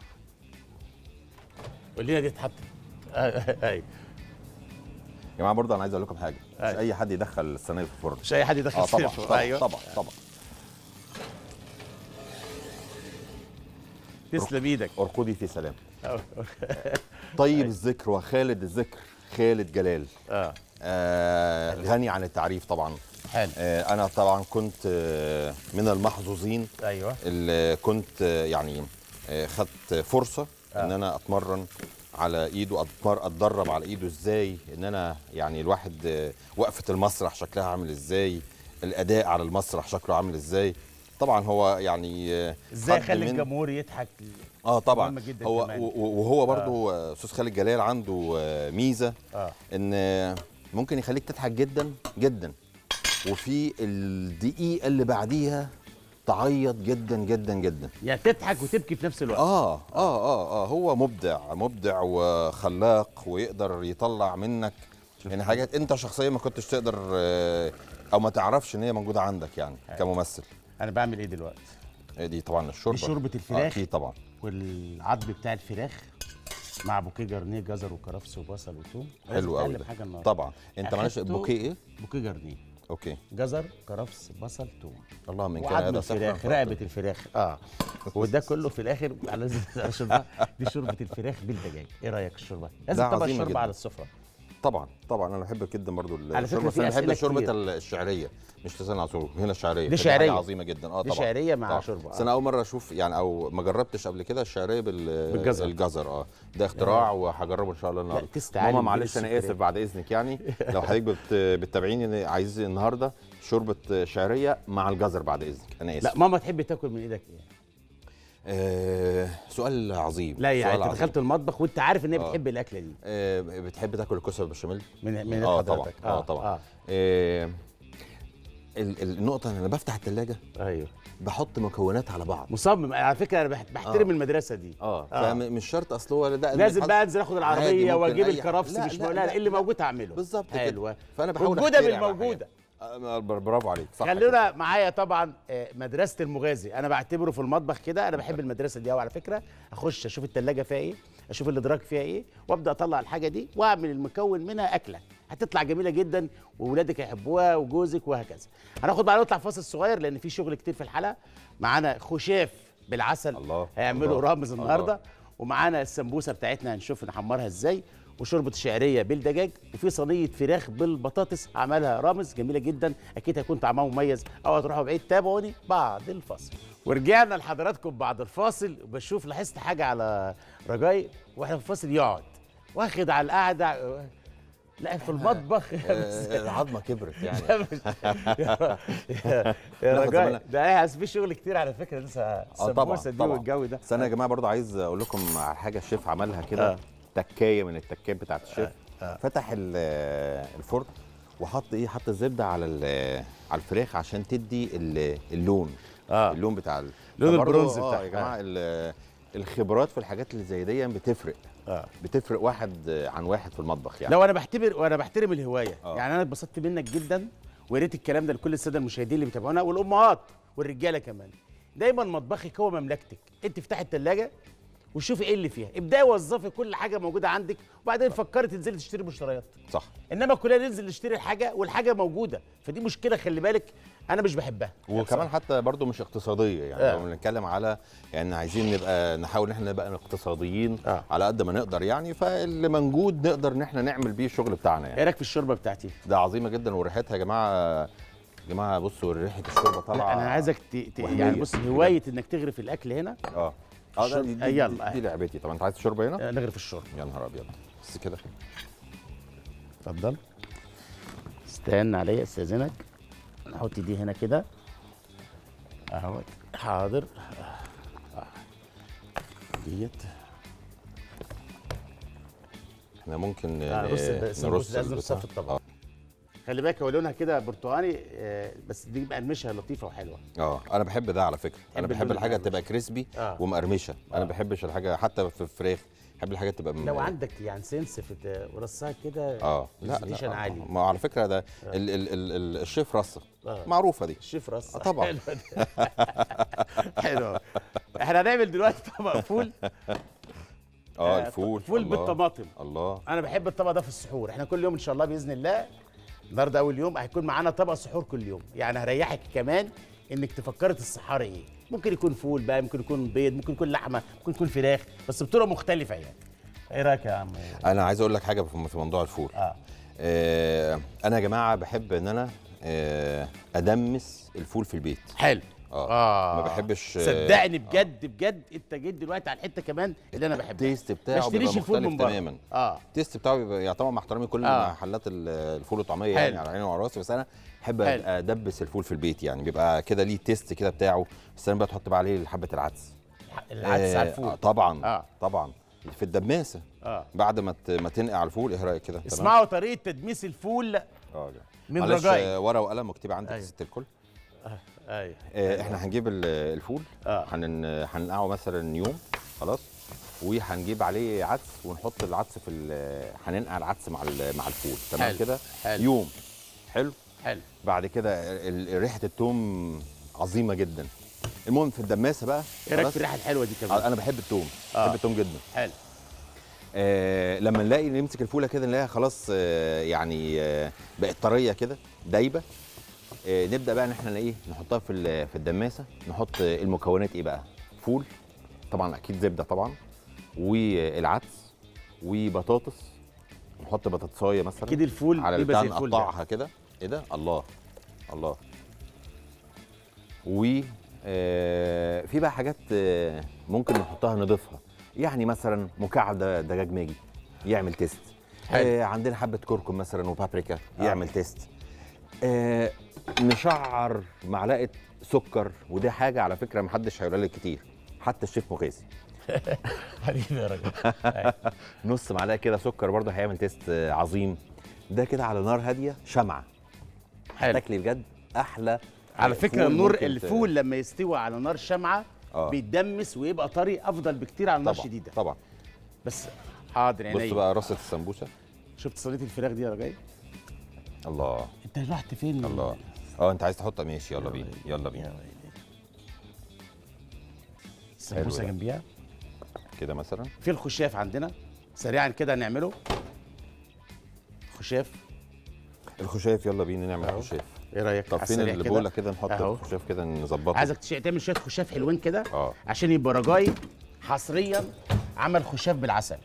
Speaker 1: قول لنا دي اتحط ايوه
Speaker 2: يا جماعه برضه انا عايز اقول لكم حاجه مش
Speaker 1: أيوة.
Speaker 2: اي حد يدخل الصينيه في الفرن
Speaker 1: مش اي حد يدخل
Speaker 2: اه طبعا
Speaker 1: الفرن.
Speaker 2: طبعا
Speaker 1: ايوه
Speaker 2: طبعا طبعا
Speaker 1: تسلم ايدك
Speaker 2: ارقدي في سلام طيب الذكر وخالد الذكر خالد جلال
Speaker 1: اه
Speaker 2: آه غني عن التعريف طبعا
Speaker 1: حلو
Speaker 2: آه انا طبعا كنت آه من المحظوظين
Speaker 1: ايوه
Speaker 2: اللي كنت آه، يعني آه، خدت فرصه ان انا اتمرن على ايده أتمر اتدرب على ايده ازاي ان انا يعني الواحد آه، وقفه المسرح شكلها عامل ازاي الاداء على المسرح شكله عامل ازاي طبعا هو يعني آه،
Speaker 1: ازاي
Speaker 2: خد
Speaker 1: اخلي
Speaker 2: من-
Speaker 1: الجمهور يضحك
Speaker 2: اه طبعا
Speaker 1: مهمة جداً
Speaker 2: هو
Speaker 1: كمان.
Speaker 2: و- و- وهو برضو آه، استاذ خالد جلال عنده آه، ميزه
Speaker 1: اه
Speaker 2: ان آه، ممكن يخليك تضحك جدا جدا وفي الدقيقه اللي بعديها تعيط جدا جدا جدا
Speaker 1: يعني تضحك وتبكي في نفس الوقت
Speaker 2: اه اه اه اه هو مبدع مبدع وخلاق ويقدر يطلع منك يعني حاجات انت شخصيا ما كنتش تقدر آه، او ما تعرفش ان هي موجوده عندك يعني كممثل
Speaker 1: انا بعمل ايه دلوقتي
Speaker 2: آه، دي طبعا الشوربه
Speaker 1: دي شوربة الفراخ.
Speaker 2: آه، اكيد طبعا
Speaker 1: والعظم بتاع الفراخ مع بوكيه جرنيه جزر وكرفس وبصل وثوم
Speaker 2: حلو قوي
Speaker 1: ده
Speaker 2: ده
Speaker 1: حاجه النهارده
Speaker 2: طبعا انت معلش
Speaker 1: أخدته-
Speaker 2: بوكيه ايه
Speaker 1: بوكيه جرنيه
Speaker 2: اوكي
Speaker 1: جزر كرفس بصل ثوم
Speaker 2: الله من كان
Speaker 1: وعظم
Speaker 2: هذا سحرا
Speaker 1: الفراخ رقبه الفراخ اه وده كله في الاخر على على شوربه دي شوربه الفراخ بالدجاج ايه رايك الشوربه لازم
Speaker 2: ده
Speaker 1: طبق
Speaker 2: عظيمة
Speaker 1: الشوربه
Speaker 2: جداً.
Speaker 1: على السفره
Speaker 2: طبا طبعا انا بحب جدا برضو
Speaker 1: على فكرة
Speaker 2: الشوربه
Speaker 1: في
Speaker 2: بس انا بحب
Speaker 1: أسئلة
Speaker 2: الشوربه
Speaker 1: كتير.
Speaker 2: الشعريه مش لسان عصفور هنا الشعريه
Speaker 1: دي
Speaker 2: فدي حاجة
Speaker 1: شعرية.
Speaker 2: عظيمه جدا اه
Speaker 1: دي
Speaker 2: طبعا
Speaker 1: شعريه مع
Speaker 2: طبعاً.
Speaker 1: شوربه
Speaker 2: بس انا اول مره اشوف يعني او ما جربتش قبل كده الشعريه بال
Speaker 1: بالجزر.
Speaker 2: الجزر اه ده اختراع وهجربه ان شاء الله النهارده
Speaker 1: تست عالي
Speaker 2: ماما
Speaker 1: من
Speaker 2: معلش انا
Speaker 1: السكريات.
Speaker 2: اسف بعد اذنك يعني لو حضرتك بت... بتتابعيني عايز النهارده شوربه شعريه مع الجزر بعد اذنك انا اسف
Speaker 1: لا ماما تحب تاكل من ايدك ايه
Speaker 2: آه سؤال عظيم
Speaker 1: لا يعني
Speaker 2: سؤال
Speaker 1: انت
Speaker 2: عظيم.
Speaker 1: دخلت المطبخ وانت عارف ان هي
Speaker 2: آه.
Speaker 1: بتحب الاكله دي
Speaker 2: آه بتحب تاكل الكوسه بالبشاميل
Speaker 1: من من
Speaker 2: اه طبعا
Speaker 1: حضرتك
Speaker 2: اه طبعا
Speaker 1: اه
Speaker 2: آه ال- ال- النقطه ان انا بفتح الثلاجه
Speaker 1: ايوه
Speaker 2: بحط مكونات على بعض
Speaker 1: مصمم على فكره انا بح- بحترم
Speaker 2: آه.
Speaker 1: المدرسه دي
Speaker 2: اه
Speaker 1: آه.
Speaker 2: فمش شرط اصل هو ده
Speaker 1: لازم
Speaker 2: الحظ-
Speaker 1: بقى انزل اخد
Speaker 2: عادي،
Speaker 1: العربيه
Speaker 2: ممكن
Speaker 1: واجيب
Speaker 2: أي-
Speaker 1: الكرفس
Speaker 2: لا،
Speaker 1: مش
Speaker 2: لا،
Speaker 1: لا,
Speaker 2: لا،
Speaker 1: لا اللي
Speaker 2: لا.
Speaker 1: موجود هعمله
Speaker 2: بالظبط كده.
Speaker 1: حلوه
Speaker 2: فانا بحاول
Speaker 1: موجوده
Speaker 2: أخترع على
Speaker 1: بالموجوده
Speaker 2: آه، برافو عليك صح كده.
Speaker 1: خلونا معايا طبعا آه، مدرسه المغازي انا بعتبره في المطبخ كده انا بحب المدرسه دي قوي على فكره اخش اشوف التلاجة فيها ايه اشوف الادراج فيها ايه وابدا اطلع الحاجه دي واعمل المكون منها اكله هتطلع جميله جدا واولادك هيحبوها وجوزك وهكذا هناخد بعد نطلع فاصل صغير لان في شغل كتير في الحلقه معانا خشاف بالعسل
Speaker 2: الله،
Speaker 1: هيعملوا
Speaker 2: الله،
Speaker 1: رامز
Speaker 2: الله.
Speaker 1: النهارده ومعانا السمبوسه بتاعتنا هنشوف نحمرها ازاي وشوربه الشعريه بالدجاج وفي صينيه فراخ بالبطاطس عملها رامز جميله جدا اكيد هيكون طعمها مميز او هتروحوا بعيد تابعوني بعد الفاصل ورجعنا لحضراتكم بعد الفاصل بشوف لاحظت حاجه على رجاي واحنا في الفاصل يقعد واخد على القعده لا في المطبخ
Speaker 2: آه، العظمه كبرت يعني
Speaker 1: يا يا
Speaker 2: ناخد
Speaker 1: رجاي
Speaker 2: بالنا.
Speaker 1: ده إيه، في شغل كتير على فكره لسه
Speaker 2: اه طبعا
Speaker 1: السمبوسه دي
Speaker 2: طبعا
Speaker 1: والجو ده
Speaker 2: بس انا يا جماعه برضو عايز اقول لكم على حاجه الشيف عملها كده
Speaker 1: آه.
Speaker 2: تكايه من التكات بتاعت الشيف فتح ال- آه، الفرن وحط ايه حط الزبده على ال- على الفراخ عشان تدي ال- اللون
Speaker 1: آه.
Speaker 2: اللون بتاع ال-
Speaker 1: لون
Speaker 2: فبرضو
Speaker 1: البرونز
Speaker 2: اه
Speaker 1: بتاعها.
Speaker 2: يا جماعه ال- الخبرات في الحاجات اللي زي دي بتفرق
Speaker 1: اه
Speaker 2: بتفرق واحد عن واحد في المطبخ يعني
Speaker 1: لا وانا بعتبر وانا بحترم الهوايه
Speaker 2: آه.
Speaker 1: يعني انا اتبسطت منك جدا ويا ريت الكلام ده لكل الساده المشاهدين اللي بيتابعونا والامهات والرجاله كمان دايما مطبخك هو مملكتك انت افتحي الثلاجه وشوفي ايه اللي فيها ابداي وظفي كل حاجه موجوده عندك وبعدين فكري تنزلي تشتري مشتريات
Speaker 2: صح
Speaker 1: انما كلنا ننزل نشتري الحاجه والحاجه موجوده فدي مشكله خلي بالك انا مش بحبها
Speaker 2: وكمان حتى برضو مش اقتصاديه يعني
Speaker 1: آه.
Speaker 2: لو بنتكلم على يعني عايزين نبقى نحاول ان احنا نبقى اقتصاديين
Speaker 1: آه.
Speaker 2: على قد ما نقدر يعني فاللي موجود نقدر ان احنا نعمل بيه الشغل بتاعنا يعني
Speaker 1: ايه رايك في الشوربه بتاعتي
Speaker 2: ده عظيمه جدا وريحتها يا جماعه يا جماعه بصوا ريحه الشوربه طالعه
Speaker 1: لا انا عايزك ت... ت...
Speaker 2: وهمية.
Speaker 1: يعني بص هوايه انك تغرف الاكل هنا
Speaker 2: اه اه ده- دي,
Speaker 1: الشرب-
Speaker 2: دي, دي,
Speaker 1: يلا.
Speaker 2: دي لعبتي طب انت عايز شوربه هنا
Speaker 1: آه، نغرف الشوربه
Speaker 2: يا نهار ابيض بس كده
Speaker 1: اتفضل استنى عليا استاذنك نحط دي هنا كده اهو حاضر آه. ديت
Speaker 2: احنا ممكن
Speaker 1: آه، بص
Speaker 2: آه،
Speaker 1: بس
Speaker 2: نرص
Speaker 1: لازم
Speaker 2: البتاع.
Speaker 1: نصف الطبق خلي بالك هو لونها كده برتقاني آه، بس دي مقرمشه لطيفه وحلوه
Speaker 2: اه انا بحب ده على فكره انا
Speaker 1: تحب
Speaker 2: بحب
Speaker 1: اللون
Speaker 2: الحاجه
Speaker 1: المقرمش.
Speaker 2: تبقى كريسبي
Speaker 1: آه.
Speaker 2: ومقرمشه انا
Speaker 1: آه.
Speaker 2: ما بحبش الحاجه حتى في الفراخ بحب الحاجه تبقى م-
Speaker 1: لو عندك يعني سنس في ت- ورصها كده
Speaker 2: اه لا
Speaker 1: برزنتيشن
Speaker 2: لا آه.
Speaker 1: عالي
Speaker 2: ما على فكره ده ال ال ال ال الشيف رصه
Speaker 1: آه.
Speaker 2: معروفه دي
Speaker 1: الشيف رص
Speaker 2: آه، طبعاً.
Speaker 1: حلو ده. حلو احنا هنعمل دلوقتي طبق فول
Speaker 2: اه
Speaker 1: آه،
Speaker 2: الفول
Speaker 1: فول
Speaker 2: الله.
Speaker 1: بالطماطم
Speaker 2: الله
Speaker 1: انا بحب الطبق ده في السحور احنا كل يوم ان شاء الله باذن الله النهارده اول يوم هيكون معانا طبق سحور كل يوم يعني هريحك كمان انك تفكري تسحري ايه ممكن يكون فول بقى ممكن يكون بيض ممكن يكون لحمه ممكن يكون فراخ بس بطرق مختلفه يعني ايه رايك يا عم
Speaker 2: انا عايز اقول لك حاجه في في موضوع الفول
Speaker 1: اه
Speaker 2: آه انا يا جماعه بحب ان انا آه ادمس الفول في البيت
Speaker 1: حلو
Speaker 2: اه, ما بحبش آه،
Speaker 1: صدقني بجد بجد انت جيت دلوقتي على الحته كمان اللي انا بحبها
Speaker 2: التيست
Speaker 1: ما
Speaker 2: بتاعه بيبقى
Speaker 1: اشتريش الفول
Speaker 2: مختلف
Speaker 1: من بره
Speaker 2: تماما
Speaker 1: اه
Speaker 2: التيست بتاعه بيبقى يعني طبعا مع احترامي كل
Speaker 1: آه.
Speaker 2: محلات ال- الفول والطعميه
Speaker 1: حلو.
Speaker 2: يعني على عيني وعلى راسي بس انا بحب
Speaker 1: حلو.
Speaker 2: ادبس الفول في البيت يعني بيبقى كده ليه تيست كده بتاعه بس انا بقى تحط بقى عليه حبه العدس
Speaker 1: العدس
Speaker 2: آه،
Speaker 1: على الفول
Speaker 2: آه، طبعا
Speaker 1: آه.
Speaker 2: طبعا في الدماسه
Speaker 1: اه
Speaker 2: بعد ما ت- ما تنقع الفول ايه رايك كده تمام؟
Speaker 1: اسمعوا طريقه تدميس الفول
Speaker 2: اه
Speaker 1: من
Speaker 2: معلش،
Speaker 1: رجائي.
Speaker 2: آه، ورقه وقلم واكتبي عندك
Speaker 1: أيوة.
Speaker 2: يا ست الكل
Speaker 1: ايوه
Speaker 2: آه، احنا هنجيب ال- الفول
Speaker 1: آه.
Speaker 2: هنن- هننقعه مثلا يوم خلاص وهنجيب عليه عدس ونحط العدس في ال- هننقع العدس مع ال- مع الفول تمام
Speaker 1: حلو.
Speaker 2: كده
Speaker 1: حلو.
Speaker 2: يوم حلو
Speaker 1: حلو
Speaker 2: بعد كده ال- ال- ريحه التوم عظيمه جدا المهم في الدماسه بقى
Speaker 1: ايه رايك
Speaker 2: خلاص؟
Speaker 1: في الريحه الحلوه دي كمان
Speaker 2: آه، انا بحب التوم
Speaker 1: آه.
Speaker 2: بحب التوم جدا
Speaker 1: حلو
Speaker 2: آه لما نلاقي نمسك الفوله كده نلاقيها خلاص آه يعني آه بقت طريه كده دايبه آه نبدا بقى ان احنا ايه نحطها في ال- في الدماسه نحط آه، المكونات ايه بقى فول طبعا اكيد زبده طبعا والعدس وبطاطس نحط بطاطسايه مثلا
Speaker 1: اكيد الفول
Speaker 2: على
Speaker 1: بيبقى
Speaker 2: البتاع
Speaker 1: زي الفول ده.
Speaker 2: نقطعها كده ايه ده الله الله و آه، في بقى حاجات آه، ممكن نحطها نضيفها يعني مثلا مكعب د- دجاج ماجي يعمل تيست
Speaker 1: حلو.
Speaker 2: آه، عندنا حبه كركم مثلا وبابريكا يعمل تيست آه، نشعر معلقه سكر ودي حاجه على فكره محدش هيقولها لك كتير حتى الشيف مغازي
Speaker 1: حبيبي يا راجل
Speaker 2: نص معلقه كده سكر برضه هيعمل تيست آه، عظيم ده كده على نار هاديه شمعه
Speaker 1: حلو
Speaker 2: تاكلي بجد احلى
Speaker 1: على
Speaker 2: فول
Speaker 1: فكره النور
Speaker 2: ممكن ت-
Speaker 1: الفول لما يستوي على نار شمعه
Speaker 2: آه.
Speaker 1: بيتدمس ويبقى طري افضل بكتير على نار
Speaker 2: طبعا
Speaker 1: شديده
Speaker 2: طبعا
Speaker 1: بس حاضر
Speaker 2: بص
Speaker 1: عينيا
Speaker 2: بقى رصه السمبوسه
Speaker 1: شفت صينيه الفراخ دي يا راجل
Speaker 2: الله
Speaker 1: انت رحت فين
Speaker 2: الله اه انت عايز تحطها ماشي يلا بينا يلا بينا
Speaker 1: السمبوسه
Speaker 2: حلو ده.
Speaker 1: جنبيها
Speaker 2: كده مثلا
Speaker 1: في الخشاف عندنا سريعا كده هنعمله خشاف
Speaker 2: الخشاف يلا بينا نعمل
Speaker 1: أهو.
Speaker 2: خشاف
Speaker 1: ايه رايك
Speaker 2: طب
Speaker 1: على
Speaker 2: فين
Speaker 1: السريع
Speaker 2: اللي
Speaker 1: كده؟
Speaker 2: بقول لك كده نحط
Speaker 1: أهو.
Speaker 2: الخشاف كده نظبطه
Speaker 1: عايزك تش- تعمل شويه خشاف حلوين كده
Speaker 2: اه
Speaker 1: عشان يبقى رجاي حصريا عمل خشاف بالعسل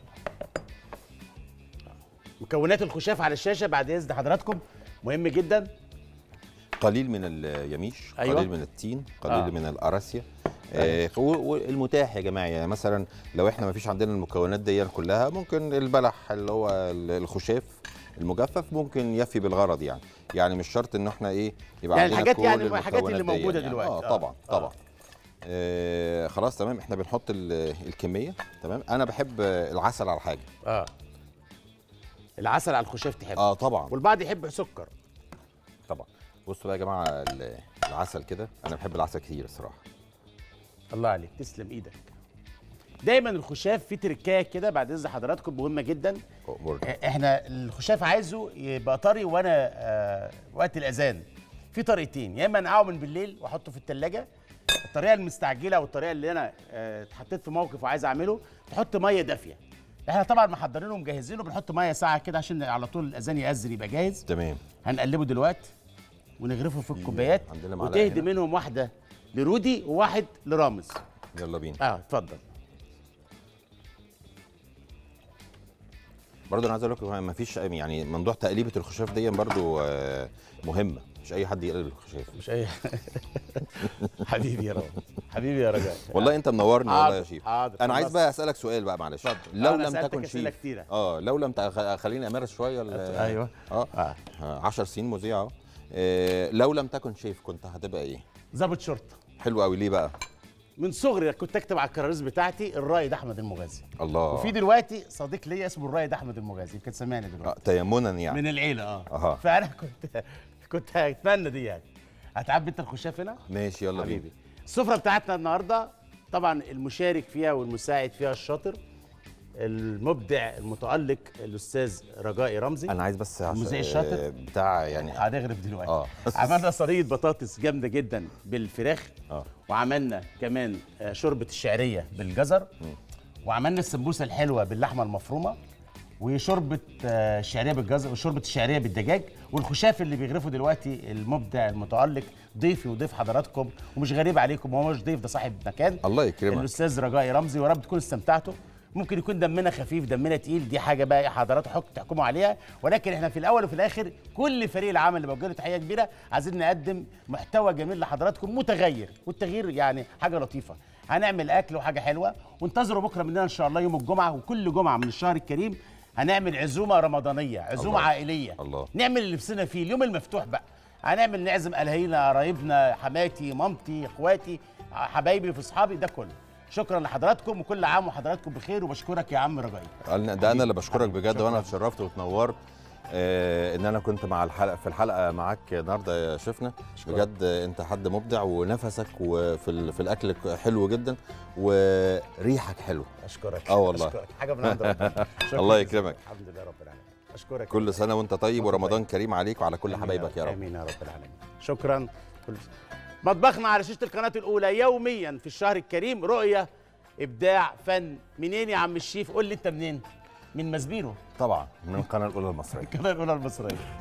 Speaker 1: مكونات الخشاف على الشاشه بعد اذن حضراتكم مهم جدا
Speaker 2: قليل من اليميش
Speaker 1: أيوة.
Speaker 2: قليل من التين قليل
Speaker 1: آه.
Speaker 2: من القراصية آه و- والمتاح يا جماعه يعني مثلا لو احنا ما فيش عندنا المكونات دي كلها ممكن البلح اللي هو ال- الخشاف المجفف ممكن يفي بالغرض يعني يعني مش شرط ان احنا ايه يبقى
Speaker 1: يعني
Speaker 2: عندنا
Speaker 1: الحاجات
Speaker 2: كل
Speaker 1: يعني الحاجات اللي
Speaker 2: المكونات دي
Speaker 1: موجودة
Speaker 2: يعني.
Speaker 1: دلوقتي.
Speaker 2: اه
Speaker 1: آه.
Speaker 2: طبعا
Speaker 1: آه.
Speaker 2: طبعا آه خلاص تمام احنا بنحط ال- الكميه تمام انا بحب العسل على حاجه
Speaker 1: اه العسل على الخشاف تحب
Speaker 2: اه طبعا
Speaker 1: والبعض يحب سكر
Speaker 2: طبعا بصوا بقى يا جماعه ال- العسل كده انا بحب العسل كتير الصراحه
Speaker 1: الله عليك تسلم ايدك دايما الخشاف فيه تركايه كده بعد اذن حضراتكم مهمه جدا
Speaker 2: أمورنا.
Speaker 1: آه، احنا الخشاف عايزه يبقى طري وانا آه وقت الاذان في طريقتين يا اما انقعه من بالليل واحطه في الثلاجه الطريقه المستعجله والطريقه اللي انا آه، اتحطيت في موقف وعايز اعمله تحط ميه دافيه احنا طبعا محضرينه ومجهزينه بنحط ميه ساعه كده عشان على طول الاذان ياذن يبقى جاهز
Speaker 2: تمام
Speaker 1: هنقلبه دلوقتي ونغرفه في الكوبايات
Speaker 2: عندنا معلقة
Speaker 1: وتهدي
Speaker 2: هنا.
Speaker 1: منهم واحده لرودي وواحد لرامز
Speaker 2: يلا بينا
Speaker 1: اه اتفضل
Speaker 2: برضه انا عايز اقول لكم ما فيش يعني موضوع تقليبه الخشاف دي برضه آه، مهمه مش اي حد يقلب الخشاف
Speaker 1: مش اي حبيبي يا رجل حبيبي يا رجل
Speaker 2: والله انت منورني والله يا
Speaker 1: حاضر،
Speaker 2: شيف
Speaker 1: حاضر،
Speaker 2: انا عايز
Speaker 1: خلاص.
Speaker 2: بقى اسالك سؤال بقى معلش
Speaker 1: اتفضل.
Speaker 2: لو
Speaker 1: أنا
Speaker 2: لم
Speaker 1: سألتك
Speaker 2: تكن
Speaker 1: أسئلة
Speaker 2: شيف
Speaker 1: كتيرة.
Speaker 2: اه لو لم تخ- خليني امارس شويه ال-
Speaker 1: أيوة.
Speaker 2: اه
Speaker 1: آه.
Speaker 2: 10 سنين مذيع اهو آه، لو لم تكن شيف كنت هتبقى ايه
Speaker 1: ظابط شرطه
Speaker 2: حلو قوي ليه بقى
Speaker 1: من صغري كنت اكتب على الكراريس بتاعتي الرائد احمد المغازي
Speaker 2: الله
Speaker 1: وفي دلوقتي صديق ليا اسمه الرائد احمد المغازي يمكن سامعني
Speaker 2: آه،
Speaker 1: دلوقتي
Speaker 2: تيمنا يعني
Speaker 1: من العيله اه
Speaker 2: أها.
Speaker 1: فانا كنت كنت هتمنى دي يعني هتعبي انت الخشاف هنا
Speaker 2: ماشي يلا بينا
Speaker 1: حبيبي السفره بتاعتنا النهارده طبعا المشارك فيها والمساعد فيها الشاطر المبدع المتالق الاستاذ رجائي رمزي
Speaker 2: انا عايز بس عشان
Speaker 1: المذيع الشاطر.
Speaker 2: آه، بتاع يعني
Speaker 1: هنغرف دلوقتي
Speaker 2: آه.
Speaker 1: عملنا صينيه بطاطس جامده جدا بالفراخ
Speaker 2: اه
Speaker 1: وعملنا كمان آه، شوربه الشعريه بالجزر وعملنا السمبوسه الحلوه باللحمه المفرومه وشوربه آه، الشعريه بالجزر وشوربه الشعريه بالدجاج والخشاف اللي بيغرفه دلوقتي المبدع المتالق ضيفي وضيف حضراتكم ومش غريب عليكم هو مش ضيف ده صاحب مكان
Speaker 2: الله يكرمك
Speaker 1: الاستاذ رجائي رمزي ويا رب تكونوا استمتعتوا ممكن يكون دمنا خفيف دمنا تقيل دي حاجه بقى حضراتكم حكم تحكموا عليها ولكن احنا في الاول وفي الاخر كل فريق العمل اللي موجود تحيه كبيره عايزين نقدم محتوى جميل لحضراتكم متغير والتغيير يعني حاجه لطيفه هنعمل اكل وحاجه حلوه وانتظروا بكره مننا ان شاء الله يوم الجمعه وكل جمعه من الشهر الكريم هنعمل عزومه رمضانيه عزومه
Speaker 2: الله.
Speaker 1: عائليه
Speaker 2: الله.
Speaker 1: نعمل اللي نفسنا فيه اليوم المفتوح بقى هنعمل نعزم اهالينا قرايبنا حماتي مامتي اخواتي حبايبي في اصحابي ده كله شكرا لحضراتكم وكل عام وحضراتكم بخير وبشكرك يا عم رجائي
Speaker 2: قالنا- ده انا اللي بشكرك
Speaker 1: حبيبي،
Speaker 2: بجد
Speaker 1: شكراً.
Speaker 2: وانا اتشرفت واتنورت آه ان انا كنت مع الحلقه في الحلقه معاك النهارده يا شفنا
Speaker 1: أشكرك.
Speaker 2: بجد انت حد مبدع ونفسك وفي ال- في الاكل حلو جدا وريحك حلو
Speaker 1: اشكرك
Speaker 2: آه والله.
Speaker 1: أشكرك. حاجه من عند ربنا شكراً
Speaker 2: الله
Speaker 1: جزيلاً.
Speaker 2: يكرمك.
Speaker 1: الحمد لله رب العالمين اشكرك
Speaker 2: كل سنه وانت طيب
Speaker 1: الله
Speaker 2: ورمضان
Speaker 1: يبارك.
Speaker 2: كريم عليك وعلى كل
Speaker 1: آمين
Speaker 2: حبايبك يا رب
Speaker 1: امين يا رب العالمين شكرا كل مطبخنا على شاشه القناه الاولى يوميا في الشهر الكريم رؤيه ابداع فن منين يا عم الشيف قول لي انت منين من مسبيرو
Speaker 2: طبعا من القناه الاولى المصريه
Speaker 1: القناه الاولى المصريه